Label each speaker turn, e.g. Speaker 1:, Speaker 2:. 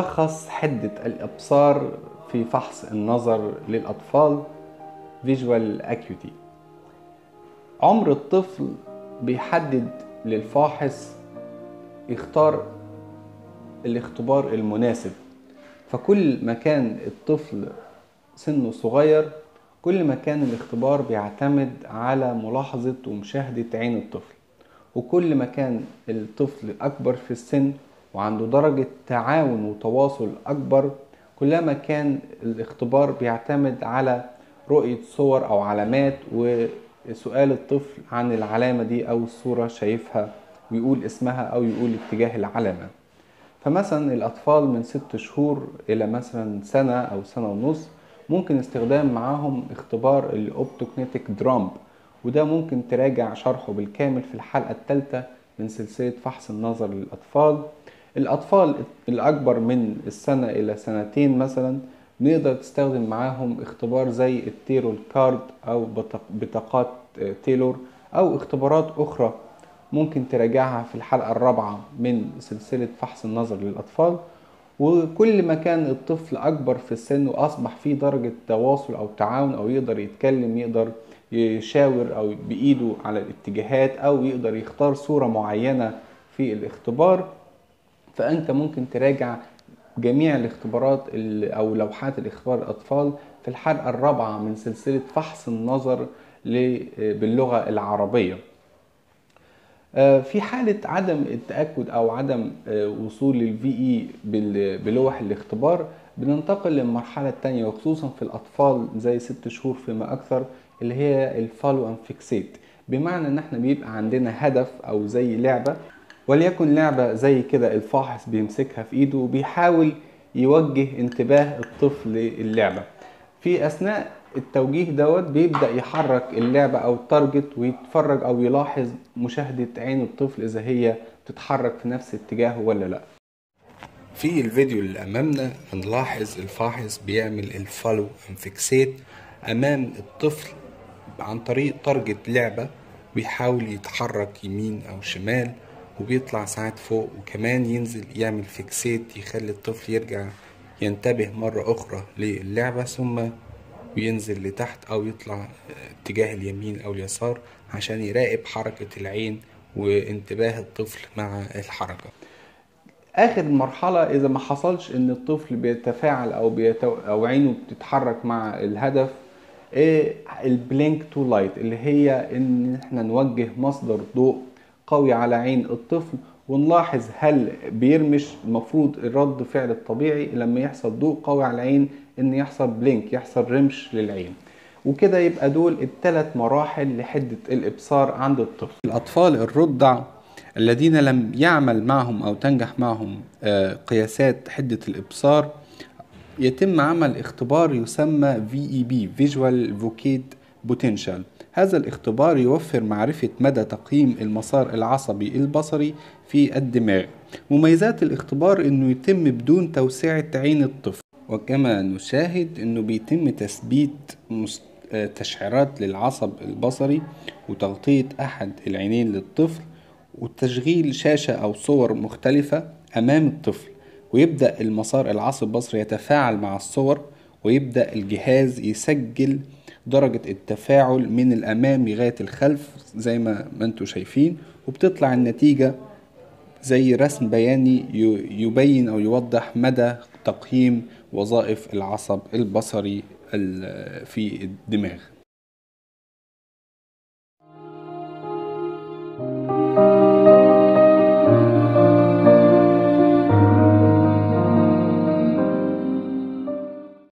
Speaker 1: ملخص حدة الإبصار في فحص النظر للأطفال Visual Acuity عمر الطفل بيحدد للفاحص يختار الاختبار المناسب فكل ما كان الطفل سنه صغير كل ما كان الاختبار بيعتمد على ملاحظة ومشاهدة عين الطفل وكل ما كان الطفل أكبر في السن وعنده درجة تعاون وتواصل أكبر كلما كان الاختبار بيعتمد على رؤية صور أو علامات وسؤال الطفل عن العلامة دي أو الصورة شايفها ويقول اسمها أو يقول اتجاه العلامة فمثلا الأطفال من ست شهور إلى مثلا سنة أو سنة ونص ممكن استخدام معاهم اختبار الأوبتوكنيتيك درامب وده ممكن تراجع شرحه بالكامل في الحلقة الثالثة من سلسلة فحص النظر للأطفال الأطفال الأكبر من السنة إلى سنتين مثلا نقدر تستخدم معاهم اختبار زي التيرول كارد أو بطاقات تيلور أو اختبارات أخرى ممكن تراجعها في الحلقة الرابعة من سلسلة فحص النظر للأطفال وكل ما كان الطفل أكبر في السن وأصبح فيه درجة تواصل أو تعاون أو يقدر يتكلم يقدر يشاور أو بإيده على الاتجاهات أو يقدر يختار صورة معينة في الاختبار فأنت ممكن تراجع جميع الاختبارات أو لوحات الاختبار الأطفال في الحلقة الرابعة من سلسلة فحص النظر باللغة العربية في حالة عدم التأكد أو عدم وصول الفي اي بلوح الاختبار بننتقل للمرحلة الثانية وخصوصا في الأطفال زي ست شهور فيما أكثر اللي هي الفالو أن فيكسيت بمعنى إن احنا بيبقى عندنا هدف أو زي لعبة وليكن لعبة زي كده الفاحص بيمسكها في إيده وبيحاول يوجه انتباه الطفل للعبة في أثناء التوجيه دوت بيبدأ يحرك اللعبة أو التارجت ويتفرج أو يلاحظ مشاهدة عين الطفل إذا هي تتحرك في نفس اتجاهه ولا لأ
Speaker 2: في الفيديو اللي أمامنا هنلاحظ الفاحص بيعمل الفولو انفكسيت أمام الطفل عن طريق تارجت لعبة بيحاول يتحرك يمين أو شمال وبيطلع ساعات فوق وكمان ينزل يعمل فيكسيت يخلي الطفل يرجع ينتبه مرة أخرى للعبة ثم وينزل لتحت أو يطلع اتجاه اليمين أو اليسار عشان يراقب حركة العين وانتباه الطفل مع الحركة
Speaker 1: آخر مرحلة إذا ما حصلش إن الطفل بيتفاعل أو بيتو... أو عينه بتتحرك مع الهدف إيه البلينك تو لايت اللي هي إن إحنا نوجه مصدر ضوء قوي على عين الطفل ونلاحظ هل بيرمش المفروض الرد فعل الطبيعي لما يحصل ضوء قوي على العين ان يحصل بلينك يحصل رمش للعين وكده يبقى دول الثلاث مراحل لحدة الإبصار عند الطفل
Speaker 2: الأطفال الرضع الذين لم يعمل معهم أو تنجح معهم قياسات حدة الإبصار يتم عمل اختبار يسمى VEB Visual Vocate Potential هذا الاختبار يوفر معرفة مدى تقييم المسار العصبي البصري في الدماغ مميزات الاختبار انه يتم بدون توسعة عين الطفل وكما نشاهد انه بيتم تثبيت تشعيرات للعصب البصري وتغطية احد العينين للطفل وتشغيل شاشة او صور مختلفة امام الطفل ويبدأ المسار العصب البصري يتفاعل مع الصور ويبدأ الجهاز يسجل درجة التفاعل من الأمام لغاية الخلف زي ما ما انتوا شايفين وبتطلع النتيجة زي رسم بياني يبين أو يوضح مدى تقييم وظائف العصب البصري في الدماغ